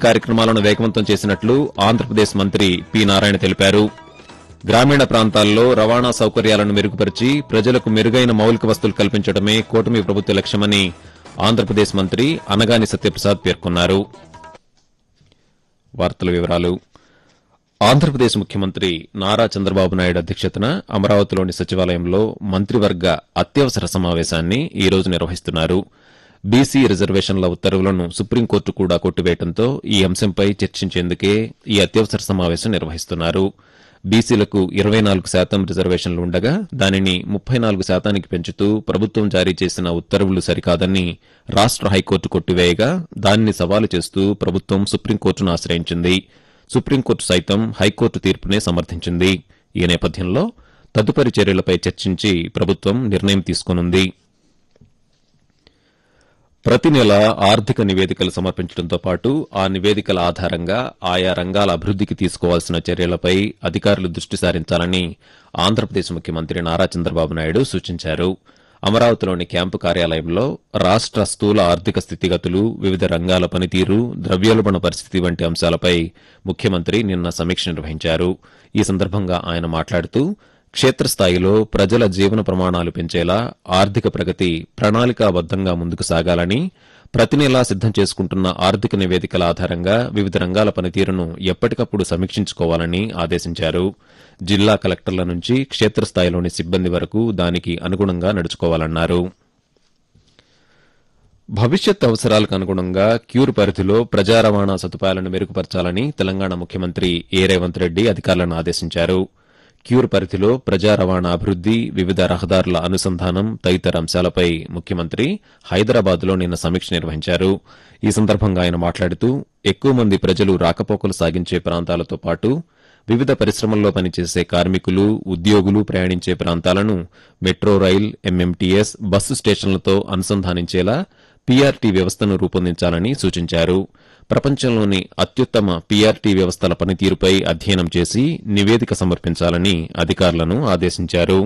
కార్యక్రమాలను వేగవంతం చేసినట్లు ఆంధ్రప్రదేశ్ మంత్రి పి నారాయణ తెలిపారు గ్రామీణ ప్రాంతాల్లో రవాణా సౌకర్యాలను మెరుగుపరిచి ప్రజలకు మెరుగైన మౌలిక వస్తువులు కల్పించడమే కూటమి ప్రభుత్వ లక్ష్యమని ఆంధ్రప్రదేశ్ మంత్రి అనగాని సత్యప్రసాద్ పేర్కొన్నారు వార్తల వివరాలు ఆంధ్రప్రదేశ్ ముఖ్యమంత్రి నారా చంద్రబాబు నాయుడు అధ్యక్షతన అమరావతిలోని సచివాలయంలో మంత్రివర్గ అత్యవసర సమావేశాన్ని ఈ రోజు నిర్వహిస్తున్నారు బీసీ రిజర్వేషన్ల ఉత్తర్వులను సుప్రీంకోర్టు కూడా కొట్టివేయడంతో ఈ అంశంపై చర్చించేందుకే ఈ అత్యవసర సమావేశం నిర్వహిస్తున్నారు బీసీలకు ఇరవై నాలుగు శాతం రిజర్వేషన్లు ఉండగా దానిని ముప్పై నాలుగు శాతానికి పెంచుతూ ప్రభుత్వం జారీ చేసిన ఉత్తర్వులు సరికాదని రాష్ట హైకోర్టు కొట్టివేయగా దానిని సవాలు చేస్తూ ప్రభుత్వం సుప్రీంకోర్టును ఆశ్రయించింది సుప్రీంకోర్టు సైతం హైకోర్టు తీర్పునే సమర్థించింది ఈ నేపథ్యంలో తదుపరి చర్యలపై చర్చించి ప్రభుత్వం నిర్ణయం తీసుకోనుంది ప్రతి నెల ఆర్థిక నివేదికలు సమర్పించడంతో పాటు ఆ నివేదికల ఆధారంగా ఆయా రంగాల అభివృద్దికి తీసుకోవాల్సిన చర్యలపై అధికారులు దృష్టి సారించాలని ఆంధ్రప్రదేశ్ ముఖ్యమంత్రి నారా చంద్రబాబు నాయుడు సూచించారు అమరావతిలోని క్యాంపు కార్యాలయంలో రాష్ట స్థూల ఆర్థిక స్థితిగతులు వివిధ రంగాల పనితీరు ద్రవ్యోల్బణ పరిస్థితి వంటి అంశాలపై ముఖ్యమంత్రి నిన్న సమీక్ష నిర్వహించారు ఈ సందర్భంగా ఆయన మాట్లాడుతూ క్షేత్రస్థాయిలో ప్రజల జీవన ప్రమాణాలు పెంచేలా ఆర్థిక ప్రగతి ప్రణాళికాబద్దంగా ముందుకు సాగాలని ప్రతి నెలా సిద్దం చేసుకుంటున్న ఆర్థిక నివేదికల ఆధారంగా వివిధ రంగాల పనితీరును ఎప్పటికప్పుడు సమీక్షించుకోవాలని ఆదేశించారు జిల్లా కలెక్టర్ల నుంచి క్షేత్రస్థాయిలోని సిబ్బంది వరకు దానికి అనుగుణంగా నడుచుకోవాలన్నారు భవిష్యత్ అవసరాలకు అనుగుణంగా క్యూర్ పరిధిలో ప్రజా రవాణా సదుపాయాలను మెరుగుపరచాలని తెలంగాణ ముఖ్యమంత్రి ఏ రేవంత్ రెడ్డి అధికారులను ఆదేశించారు క్యూర్ పరిధిలో ప్రజా రవాణా అభివృద్ది వివిధ రహదారుల అనుసంధానం తదితర అంశాలపై ముఖ్యమంత్రి హైదరాబాద్లో నిన్న సమీక్ష నిర్వహించారు ఈ సందర్భంగా ఆయన మాట్లాడుతూ ఎక్కువ మంది ప్రజలు రాకపోకలు సాగించే ప్రాంతాలతో పాటు వివిధ పరిశ్రమల్లో పనిచేసే కార్మికులు ఉద్యోగులు ప్రయాణించే ప్రాంతాలను మెట్రో రైల్ ఎంఎంటీఎస్ బస్సు స్టేషన్లతో అనుసంధానించేలా పీఆర్టీ వ్యవస్థను రూపొందించాలని సూచించారు ప్రపంచంలోని అత్యుత్తమ పీఆర్టీ వ్యవస్థల పనితీరుపై అధ్యయనం చేసి నివేదిక సమర్పించాలని అధికారులను ఆదేశించారు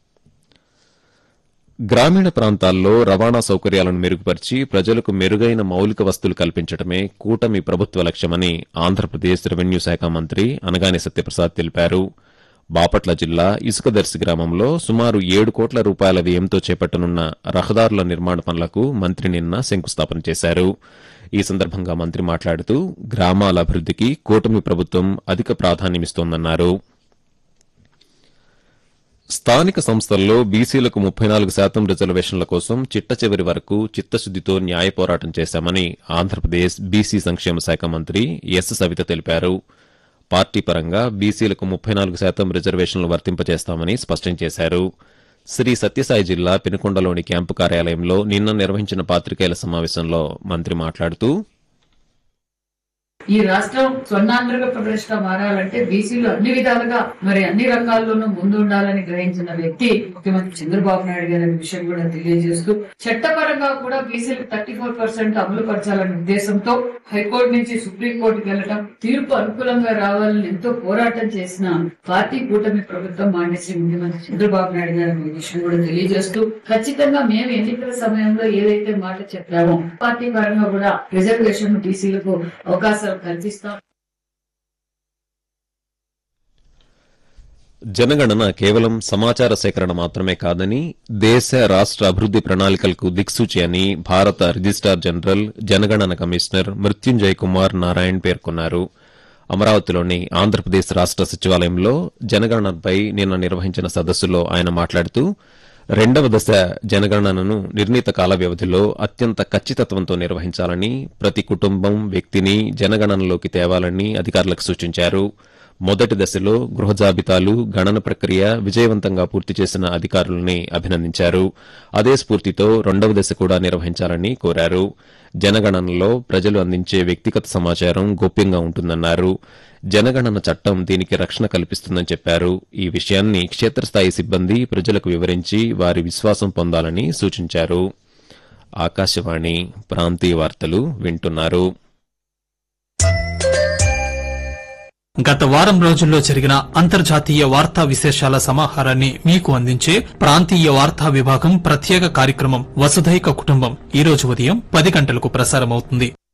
గ్రామీణ ప్రాంతాల్లో రవాణా సౌకర్యాలను మెరుగుపరిచి ప్రజలకు మెరుగైన మౌలిక వస్తువులు కల్పించడమే కూటమి ప్రభుత్వ లక్ష్యమని ఆంధ్రప్రదేశ్ రెవెన్యూ శాఖ మంత్రి అనగాని సత్యప్రసాద్ తెలిపారు బాపట్ల జిల్లా ఇసుకదర్శి గ్రామంలో సుమారు ఏడు కోట్ల రూపాయల వ్యయంతో చేపట్టనున్న రహదారుల నిర్మాణ పనులకు మంత్రి నిన్న శంకుస్థాపన చేశారు ఈ సందర్భంగా మంత్రి మాట్లాడుతూ గ్రామాల అభివృద్దికి కూటమి ప్రభుత్వం అధిక ప్రాధాన్యమిస్తోందన్నారు స్థానిక సంస్థల్లో బీసీలకు ముప్పై నాలుగు శాతం రిజర్వేషన్ల కోసం చిట్ట చివరి వరకు చిత్తశుద్దితో న్యాయ పోరాటం చేశామని ఆంధ్రప్రదేశ్ బీసీ సంక్షేమ శాఖ మంత్రి ఎస్ సవిత తెలిపారు పార్టీ పరంగా బీసీలకు ముప్పై నాలుగు శాతం రిజర్వేషన్లు వర్తింపజేస్తామని స్పష్టం చేశారు శ్రీ సత్యసాయి జిల్లా పెనుకొండలోని క్యాంపు కార్యాలయంలో నిన్న నిర్వహించిన పాత్రికేయుల సమావేశంలో మంత్రి మాట్లాడుతూ ఈ రాష్ట్రం స్వర్ణాంధ్రప్రదేశ్ గా మారాలంటే బీసీలు అన్ని విధాలుగా మరి అన్ని రంగాల్లోనూ ముందు ఉండాలని గ్రహించిన వ్యక్తి ముఖ్యమంత్రి చంద్రబాబు నాయుడు గారి విషయం కూడా తెలియజేస్తూ చట్టపరంగా కూడా బీసీలకు థర్టీ ఫోర్ పర్సెంట్ అమలు పరచాలనే ఉద్దేశంతో హైకోర్టు నుంచి సుప్రీంకోర్టుకు వెళ్లడం తీర్పు అనుకూలంగా రావాలని ఎంతో పోరాటం చేసిన పార్టీ కూటమి ప్రభుత్వం మాన్యశ్రీ ముఖ్యమంత్రి చంద్రబాబు నాయుడు గారి ఈ విషయం కూడా తెలియజేస్తూ ఖచ్చితంగా మేము ఎన్నికల సమయంలో ఏదైతే మాట చెప్పామో పార్టీ పరంగా కూడా రిజర్వేషన్ బీసీలకు అవకాశాలు కల్పిస్తాం జనగణన కేవలం సమాచార సేకరణ మాత్రమే కాదని దేశ రాష్ట అభివృద్ది ప్రణాళికలకు దిక్సూచి అని భారత రిజిస్టార్ జనరల్ జనగణన కమిషనర్ మృత్యుంజయ్ కుమార్ నారాయణ్ పేర్కొన్నారు అమరావతిలోని ఆంధ్రప్రదేశ్ రాష్ట సచివాలయంలో జనగణనపై నిన్న నిర్వహించిన సదస్సులో ఆయన మాట్లాడుతూ రెండవ దశ జనగణనను నిర్ణీత కాల వ్యవధిలో అత్యంత ఖచ్చితత్వంతో నిర్వహించాలని ప్రతి కుటుంబం వ్యక్తిని జనగణనలోకి తేవాలని అధికారులకు సూచించారు మొదటి దశలో గృహ జాబితాలు గణన ప్రక్రియ విజయవంతంగా పూర్తి చేసిన అధికారులని అభినందించారు అదే స్ఫూర్తితో రెండవ దశ కూడా నిర్వహించాలని కోరారు జనగణనలో ప్రజలు అందించే వ్యక్తిగత సమాచారం గోప్యంగా ఉంటుందన్నారు జనగణన చట్టం దీనికి రక్షణ కల్పిస్తుందని చెప్పారు ఈ విషయాన్ని క్షేత్రస్థాయి సిబ్బంది ప్రజలకు వివరించి వారి విశ్వాసం పొందాలని సూచించారు ఆకాశవాణి ప్రాంతీయ వార్తలు వింటున్నారు గత వారం రోజుల్లో జరిగిన అంతర్జాతీయ వార్తా విశేషాల సమాహారాన్ని మీకు అందించే ప్రాంతీయ వార్తా విభాగం ప్రత్యేక కార్యక్రమం వసుధైక కుటుంబం ఈ రోజు ఉదయం పది గంటలకు ప్రసారమవుతుంది